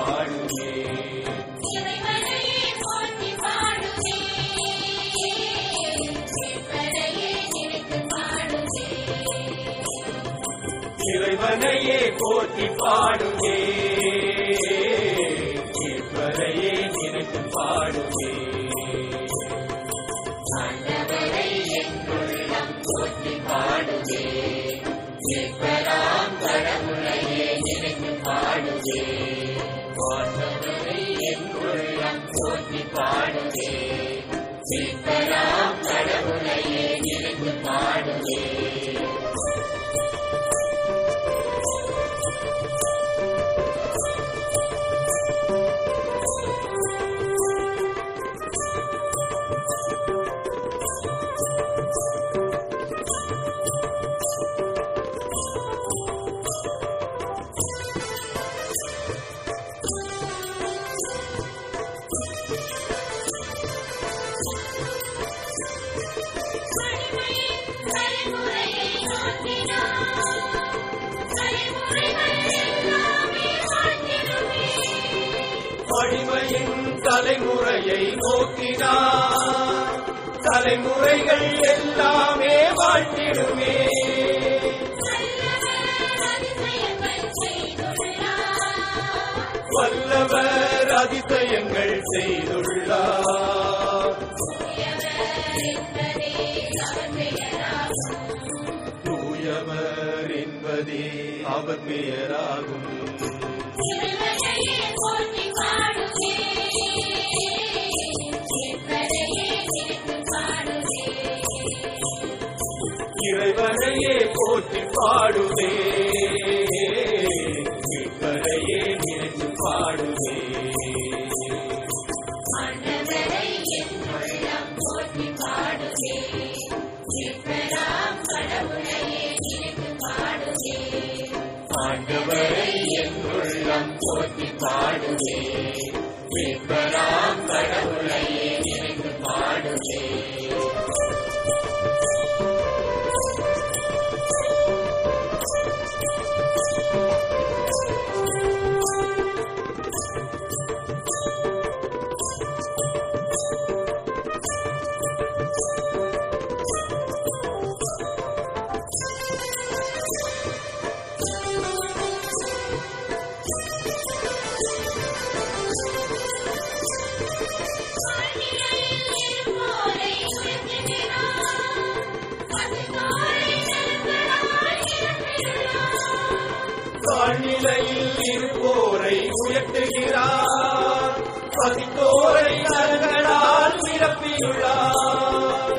பாடுவே இறைவனையே போற்றி பாடுவே கேட்பதையே நினைத்து பாடுவே இறைவனையே போற்றி பாடுவே கேட்பதையே நினைத்து பாடுவே ஆண்டவரை என் உள்ளம் போற்றி பாடுவே கேட்பதாம் கடவுளையே நினைத்து பாடுவே ஆண்டவரை என் உள்ளம் போற்றி பாடுவே கேட்பதாம் கடவுளையே நினைத்து பாடுவே தலைமுறையை நோக்கினார் தலைமுறைகள் எல்லாமே வாழ்ந்திடுமே அடிமையின் தலைமுறையை நோக்கினார் தலைமுறைகள் எல்லாமே வாழ்த்திடுமே வல்லவர் அதிசயங்கள் செய்துள்ளார் வல்லவர் அதிசயங்கள் செய்துள்ளார் தூயவர் என்பதே அவர் பெயராகும் இறைவனையே போற்றி பாடுவே கேட்பதையே நினைத்து பாடுவே இறைவனையே போற்றி பாடுவே இவரையே நினைத்து பாடுவே ஆண்டவரை என் உள்ளம் போற்றி பாடுவே கேட்பதாம் கடவுளையே நினைத்து பாடுவே ஆண்டவரை என் உள்ளம் போற்றி பாடுவே மீட்பராம் கடவுளையே நினைத்து பாடுவே தாழ்நிலையில் இருப்போரை உயர்த்துகிறார் பதித்தோரை நரங்களால் நிரப்பியுள்ளார்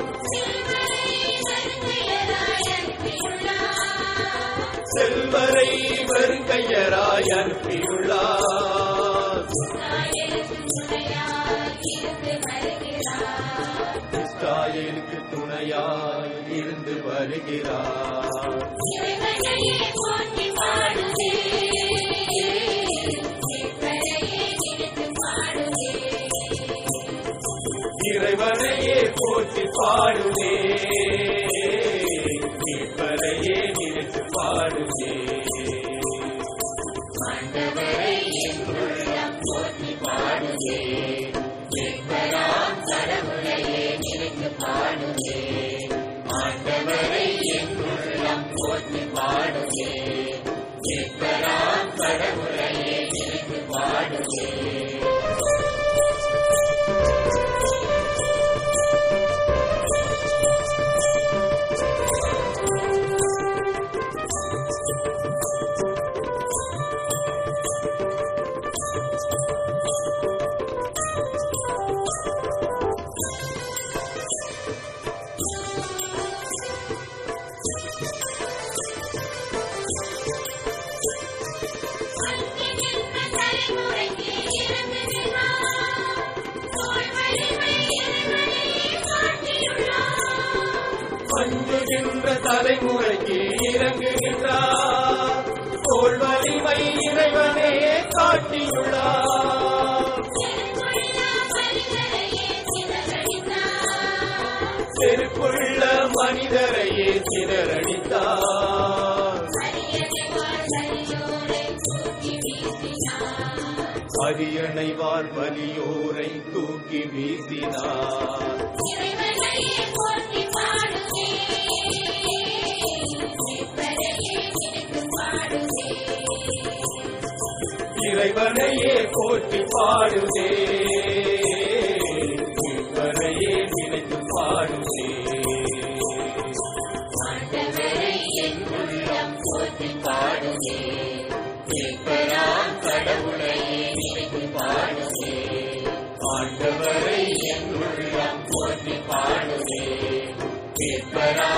செல்வரை வருங்கையராய் அனுப்பியுள்ளார் இஸ்ராயேலுக்கு துணையாய் இருந்து வருகிறார் இறைவனையே போற்றி பாடுவே இப்பரையே நினைத்து பாடுவே ஆண்டவரை என் உள்ளம் போற்றி பாடுவே கேட்பதாம் கடவுளையே நினைத்து பாடுவே ஆண்டவரை என் உள்ளம் போற்றி பாடுவே கேட்பதாம் கடவுளையே நினைத்து பாடுவே அஞ்சுகின்ற தலைமுறைக்கு இறங்குகின்றார் தோல் வலிமை இறைவனே காட்டியுள்ளார் செருப்புள்ள மனிதரையே சிதறடித்தார் அரியணைவார் வலியோரை தூக்கி வீசினார் இறைவனையே போற்றி பாடுவே மீட்பரையே நினைத்து பாடுவே இறைவனையே போற்றி பாடுதே இவரையே நினைத்து பாடுதே ஆண்டவரை என் உள்ளம் போற்றி பாடுவே மீட்பராம் கடவுளையே நினைத்து பாடுவே ஆண்டவரை என் உள்ளம் போற்றி பாடுதே கேட்பரா